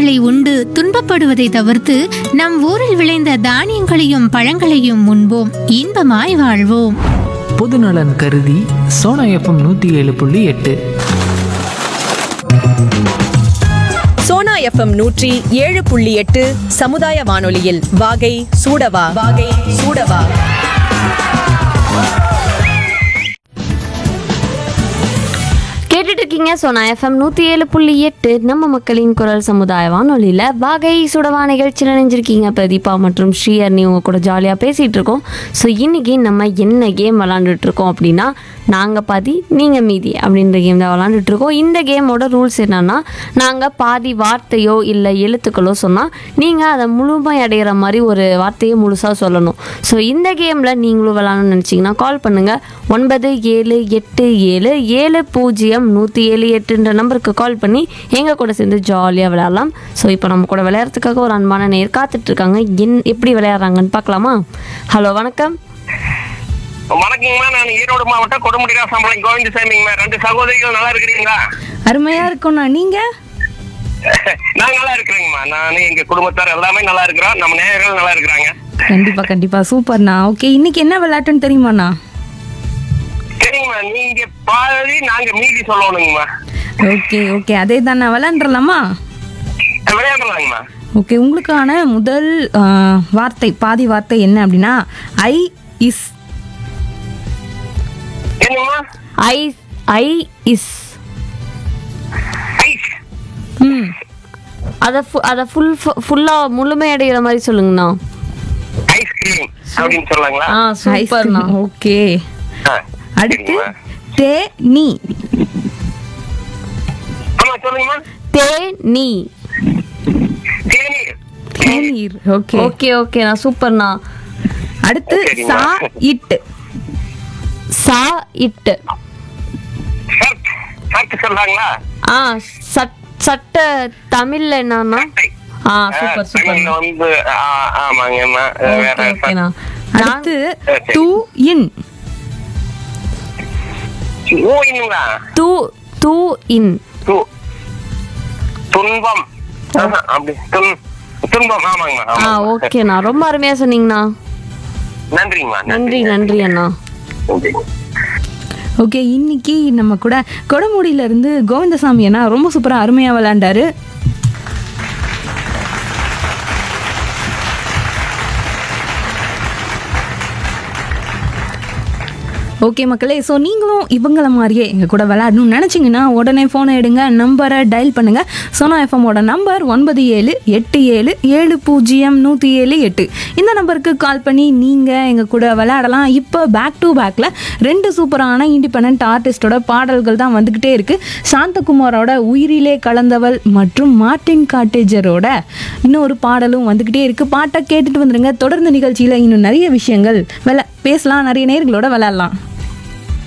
பொருட்களை உண்டு துன்பப்படுவதை தவிர்த்து நம் ஊரில் விளைந்த தானியங்களையும் பழங்களையும் உண்போம் இன்பமாய் வாழ்வோம் பொதுநலன் கருதி சோனா எஃப்எம் நூற்றி ஏழு புள்ளி எட்டு சோனா எஃப்எம் நூற்றி ஏழு புள்ளி எட்டு சமுதாய வானொலியில் வாகை சூடவா வாகை சூடவா கேட்டுட்டு இருக்கீங்க சோனா எஃப்எம் நூற்றி ஏழு புள்ளி எட்டு நம்ம மக்களின் குரல் சமுதாய வானொலியில் வாகை சுடவா நிகழ்ச்சியில் நினைஞ்சிருக்கீங்க பிரதீபா மற்றும் ஸ்ரீஹர்னி உங்க கூட ஜாலியாக பேசிகிட்டு இருக்கோம் ஸோ இன்னைக்கு நம்ம என்ன கேம் விளாண்டுட்டு இருக்கோம் அப்படின்னா நாங்கள் பாதி நீங்கள் மீதி அப்படின்ற கேம் தான் விளாண்டுட்டு இருக்கோம் இந்த கேமோட ரூல்ஸ் என்னன்னா நாங்கள் பாதி வார்த்தையோ இல்லை எழுத்துக்களோ சொன்னால் நீங்கள் அதை முழுமை அடைகிற மாதிரி ஒரு வார்த்தையை முழுசாக சொல்லணும் ஸோ இந்த கேமில் நீங்களும் விளாடணும்னு நினச்சிங்கன்னா கால் பண்ணுங்கள் ஒன்பது ஏழு எட்டு ஏழு ஏழு பூஜ்ஜியம் நூற்றி ஏழு எட்டுன்ற நம்பருக்கு கால் பண்ணி எங்கள் கூட சேர்ந்து ஜாலியாக விளையாடலாம் ஸோ இப்போ நம்ம கூட விளையாடுறதுக்காக ஒரு அன்பான நேர் காத்துட்ருக்காங்க என் எப்படி விளையாடுறாங்கன்னு பார்க்கலாமா ஹலோ வணக்கம் வணக்கங்கம்மா நான் ஈரோடு மாவட்டம் கொடுமுடி ராசாம்பாளையம் கோவிந்தசாமிங்கம்மா ரெண்டு சகோதரிகள் நல்லா இருக்கிறீங்களா அருமையா இருக்கும்ண்ணா நீங்க நான் நல்லா இருக்கிறேங்கம்மா நான் எங்க குடும்பத்தார் எல்லாமே நல்லா இருக்கிறோம் நம்ம நேயர்கள் நல்லா இருக்கிறாங்க கண்டிப்பா கண்டிப்பா சூப்பர்ண்ணா ஓகே இன்னைக்கு என்ன விளையாட்டுன்னு தெரியுமாண்ணா சரிங்கம்மா நீங்க பாதி நாங்க மீதி சொல்லணுங்கம்மா ஓகே ஓகே அதே தானே விளையாண்டுலாமா விளையாடலாங்கம்மா ஓகே உங்களுக்கான முதல் ஆ, வார்த்தை பாதி வார்த்தை என்ன அப்படின்னா ஐ இஸ் என்னங்கம்மா ஐ ஐ இஸ் ஐஸ் ம் அதை ஃபு அதை ஃபுல் ஃபுல்லாக முழுமையடைகிற மாதிரி சொல்லுங்கண்ணா ஐஸ்கிரீம் அப்படின்னு சொல்லலாங்களா ஆ சூப்பர்ண்ணா ஓகே ஆ, அடுத்து சரிங்கம்மா. தே நீ ஆமா சொல்லுங்கம்மா தே நீ தேநீர் தேநீர் ஓகே ஓகே ஓகேண்ணா சூப்பர்ண்ணா அடுத்து சரிம்மா. சா இட் சா இட்டு சர்ட் சர்ட் சொல்றாங்களா ஆ சட் சட்ட தமிழ்ல என்னன்னா ஆ சூப்பர் சூப்பர் தமிழ்ல வந்து ஆ, ஆமாங்கம்மா வேற ஓகே ஓகேண்ணா அடுத்து சரி. டு இன் ஓ இன்னுங்களா தூ தூ இன் து- துன்பம் ஆஹா, அப்படி துன் துன்பம் ஆமாங்கம்மா ஆ ஆமாங்கம்மா. ஓகேண்ணா ரொம்ப அருமையா சொன்னீங்கண்ணா நன்றிங்கம்மா நன்றி நன்றி அண்ணா நன்றி ஓகே இன்னைக்கு நம்ம கூட கொடமுடியில இருந்து கோவிந்தசாமி அண்ணா ரொம்ப சூப்பரா அருமையா விளையாண்டாரு ஓகே மக்களே ஸோ நீங்களும் இவங்கள மாதிரியே எங்கள் கூட விளையாடணும்னு நினச்சிங்கன்னா உடனே ஃபோனை எடுங்க நம்பரை டயல் பண்ணுங்கள் சோனா எஃப்எம்மோட நம்பர் ஒன்பது ஏழு எட்டு ஏழு ஏழு பூஜ்ஜியம் நூற்றி ஏழு எட்டு இந்த நம்பருக்கு கால் பண்ணி நீங்கள் எங்கள் கூட விளையாடலாம் இப்போ பேக் டு பேக்கில் ரெண்டு சூப்பரான இண்டிபெண்ட் ஆர்டிஸ்டோட பாடல்கள் தான் வந்துக்கிட்டே இருக்குது சாந்தகுமாரோட உயிரிலே கலந்தவள் மற்றும் மார்ட்டின் காட்டேஜரோட இன்னொரு பாடலும் வந்துக்கிட்டே இருக்குது பாட்டை கேட்டுட்டு வந்துருங்க தொடர்ந்து நிகழ்ச்சியில் இன்னும் நிறைய விஷயங்கள் விளை பேசலாம் நிறைய நேர்களோட விளையாடலாம்